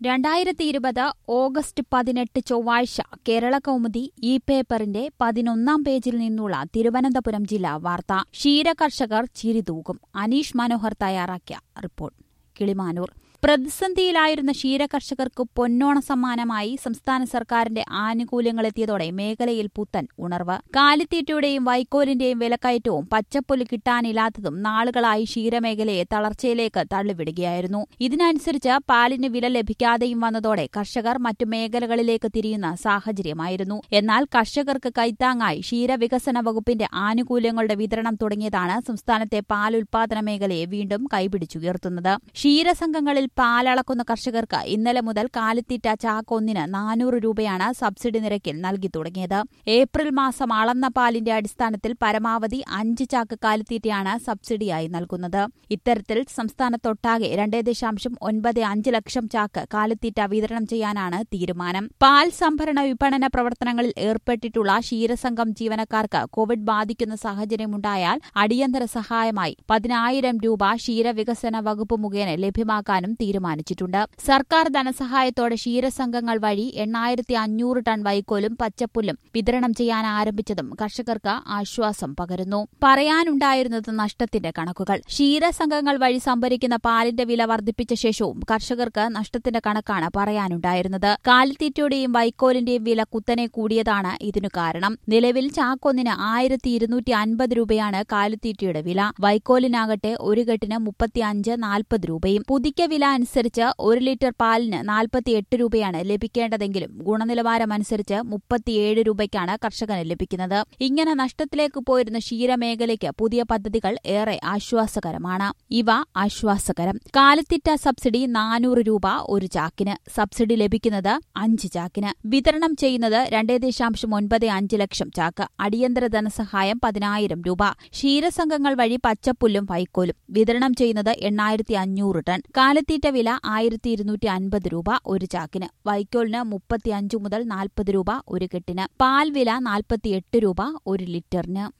രണ്ടായിരത്തി ഇരുപത് ഓഗസ്റ്റ് പതിനെട്ട് ചൊവ്വാഴ്ച കേരള കൗമുദി ഈ പേപ്പറിന്റെ പതിനൊന്നാം പേജിൽ നിന്നുള്ള തിരുവനന്തപുരം ജില്ലാ വാർത്ത ക്ഷീരകർഷകർ ചിരിതൂകും അനീഷ് മനോഹർ തയ്യാറാക്കിയ റിപ്പോർട്ട് കിളിമാനൂർ പ്രതിസന്ധിയിലായിരുന്ന ക്ഷീരകർഷകർക്ക് പൊന്നോണ സമ്മാനമായി സംസ്ഥാന സർക്കാരിന്റെ ആനുകൂല്യങ്ങൾ എത്തിയതോടെ മേഖലയിൽ പുത്തൻ ഉണർവ് കാലിത്തീറ്റയുടെയും വൈക്കോലിന്റെയും വിലക്കയറ്റവും പച്ചപ്പുല്ല് കിട്ടാനില്ലാത്തതും നാളുകളായി ക്ഷീരമേഖലയെ തളർച്ചയിലേക്ക് തള്ളിവിടുകയായിരുന്നു ഇതിനനുസരിച്ച് പാലിന് വില ലഭിക്കാതെയും വന്നതോടെ കർഷകർ മറ്റു മേഖലകളിലേക്ക് തിരിയുന്ന സാഹചര്യമായിരുന്നു എന്നാൽ കർഷകർക്ക് കൈത്താങ്ങായി ക്ഷീരവികസന വകുപ്പിന്റെ ആനുകൂല്യങ്ങളുടെ വിതരണം തുടങ്ങിയതാണ് സംസ്ഥാനത്തെ പാൽ ഉൽപാദന മേഖലയെ വീണ്ടും കൈപിടിച്ചുയർത്തുന്നത് ക്ഷീരസംഘങ്ങളിൽ പാലളക്കുന്ന കർഷകർക്ക് ഇന്നലെ മുതൽ കാലിത്തീറ്റ ചാക്ക് ഒന്നിന് നാനൂറ് രൂപയാണ് സബ്സിഡി നിരക്കിൽ നൽകി തുടങ്ങിയത് ഏപ്രിൽ മാസം അളന്ന പാലിന്റെ അടിസ്ഥാനത്തിൽ പരമാവധി അഞ്ച് ചാക്ക് കാലിത്തീറ്റയാണ് സബ്സിഡിയായി നൽകുന്നത് ഇത്തരത്തിൽ സംസ്ഥാനത്തൊട്ടാകെ രണ്ടേ ദശാംശം ഒൻപത് അഞ്ച് ലക്ഷം ചാക്ക് കാലിത്തീറ്റ വിതരണം ചെയ്യാനാണ് തീരുമാനം പാൽ സംഭരണ വിപണന പ്രവർത്തനങ്ങളിൽ ഏർപ്പെട്ടിട്ടുള്ള ക്ഷീരസംഘം ജീവനക്കാർക്ക് കോവിഡ് ബാധിക്കുന്ന സാഹചര്യമുണ്ടായാൽ അടിയന്തര സഹായമായി പതിനായിരം രൂപ ക്ഷീരവികസന വകുപ്പ് മുഖേന ലഭ്യമാക്കാനും തീരുമാനിച്ചിട്ടുണ്ട് സർക്കാർ ധനസഹായത്തോടെ ക്ഷീരസംഘങ്ങൾ വഴി എണ്ണായിരത്തി അഞ്ഞൂറ് ടൺ വൈക്കോലും പച്ചപ്പുല്ലും വിതരണം ചെയ്യാൻ ആരംഭിച്ചതും കർഷകർക്ക് ആശ്വാസം പകരുന്നു പറയാനുണ്ടായിരുന്നത് നഷ്ടത്തിന്റെ കണക്കുകൾ ക്ഷീരസംഘങ്ങൾ വഴി സംഭരിക്കുന്ന പാലിന്റെ വില വർദ്ധിപ്പിച്ച ശേഷവും കർഷകർക്ക് നഷ്ടത്തിന്റെ കണക്കാണ് പറയാനുണ്ടായിരുന്നത് കാലിത്തീറ്റയുടെയും വൈക്കോലിന്റെയും വില കുത്തനെ കൂടിയതാണ് ഇതിനു കാരണം നിലവിൽ ചാക്കൊന്നിന് ആയിരത്തി ഇരുന്നൂറ്റി അൻപത് രൂപയാണ് കാലിത്തീറ്റയുടെ വില വൈക്കോലിനാകട്ടെ ഒരു കെട്ടിന് മുപ്പത്തിയഞ്ച് നാൽപ്പത് രൂപയും പുതുക്കിയ വില അനുസരിച്ച് ഒരു ലിറ്റർ പാലിന് നാൽപ്പത്തിയെട്ട് രൂപയാണ് ലഭിക്കേണ്ടതെങ്കിലും ഗുണനിലവാരമനുസരിച്ച് മുപ്പത്തിയേഴ് രൂപയ്ക്കാണ് കർഷകന് ലഭിക്കുന്നത് ഇങ്ങനെ നഷ്ടത്തിലേക്ക് പോയിരുന്ന ക്ഷീരമേഖലയ്ക്ക് പുതിയ പദ്ധതികൾ ഏറെ ആശ്വാസകരമാണ് ഇവ ആശ്വാസകരം കാലിത്തീറ്റ സബ്സിഡി നാനൂറ് രൂപ ഒരു ചാക്കിന് സബ്സിഡി ലഭിക്കുന്നത് അഞ്ച് ചാക്കിന് വിതരണം ചെയ്യുന്നത് രണ്ടേ ദശാംശം ഒൻപത് അഞ്ച് ലക്ഷം ചാക്ക് അടിയന്തര ധനസഹായം പതിനായിരം രൂപ ക്ഷീരസംഘങ്ങൾ വഴി പച്ചപ്പുല്ലും വൈക്കോലും വിതരണം ചെയ്യുന്നത് എണ്ണായിരത്തി അഞ്ഞൂറ് ടൺ കാലിത്തീറ്റ വില ആയിരത്തി ഇരുന്നൂറ്റി അൻപത് രൂപ ഒരു ചാക്കിന് വൈക്കോലിന് മുപ്പത്തിയഞ്ച് മുതൽ നാൽപ്പത് രൂപ ഒരു കെട്ടിന് പാൽ വില നാൽപ്പത്തിയെട്ട് രൂപ ഒരു ലിറ്ററിന്